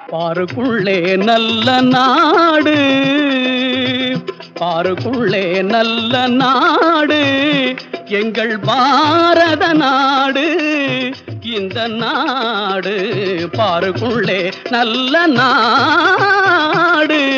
பாருக்குள்ளே நல்ல நாடு பாருக்குள்ளே நல்ல நாடு எங்கள் பாரத நாடு இந்த நாடு பாருக்குள்ளே நல்ல நாடு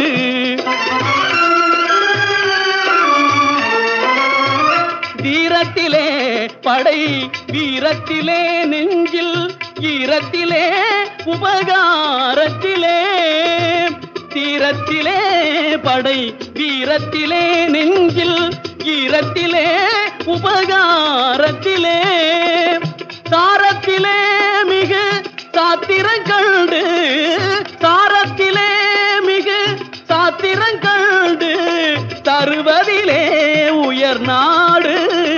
வீரத்திலே படை வீரத்திலே நெஞ்சில் ஈரத்திலே உபகாரத்திலே தீரத்திலே படை வீரத்திலே நெஞ்சில் ஈரத்திலே உபகாரத்திலே சாரத்திலே மிகு சாத்திரம் கண்டு சாரத்திலே மிகு சாத்திரம் கண்டு தருவதிலே உயர் நாடு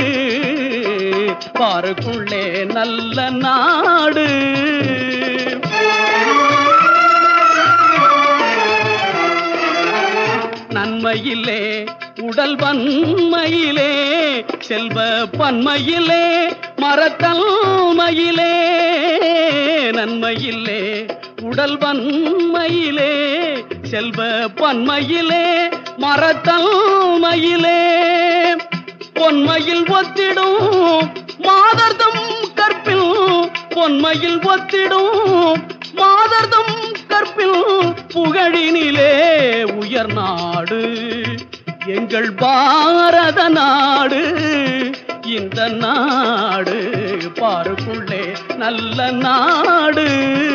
பாருக்குள்ளே நல்ல நாடு நன்மையிலே உடல் வன்மையிலே செல்வ பன்மையிலே மரத்தன்மையிலே நன்மையிலே உடல் வன்மையிலே செல்வ பன்மையிலே மரத்தன்மையிலே பொன்மையில் ஒத்திடும் மாதர்தம் கற்பில் பொன்மையில் ஒத்திடும் மாதர்தம் கற்பில் புகழினிலே உயர் நாடு எங்கள் பாரத நாடு இந்த நாடு பாருக்குள்ளே நல்ல நாடு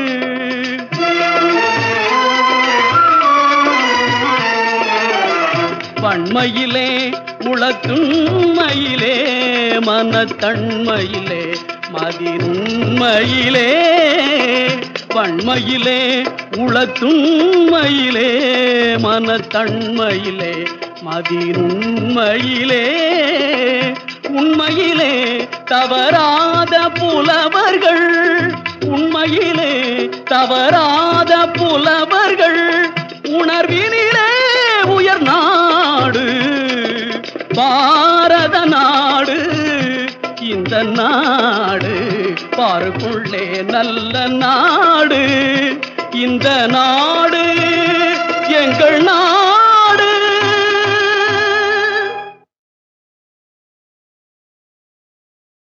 வன்மையிலே உளத்துண்மையிலே மனத்தன்மையிலே மதினுண்மையிலே வன்மையிலே உளத்துண்மையிலே மனத்தன்மையிலே மதினுண்மையிலே உண்மையிலே தவறாத புலவர்கள் உண்மையிலே தவறாத புலவர்கள் உணர்வினிலே உயர் நாடு பாரத நாடு இந்த நாடு பாருக்குள்ளே நல்ல நாடு இந்த நாடு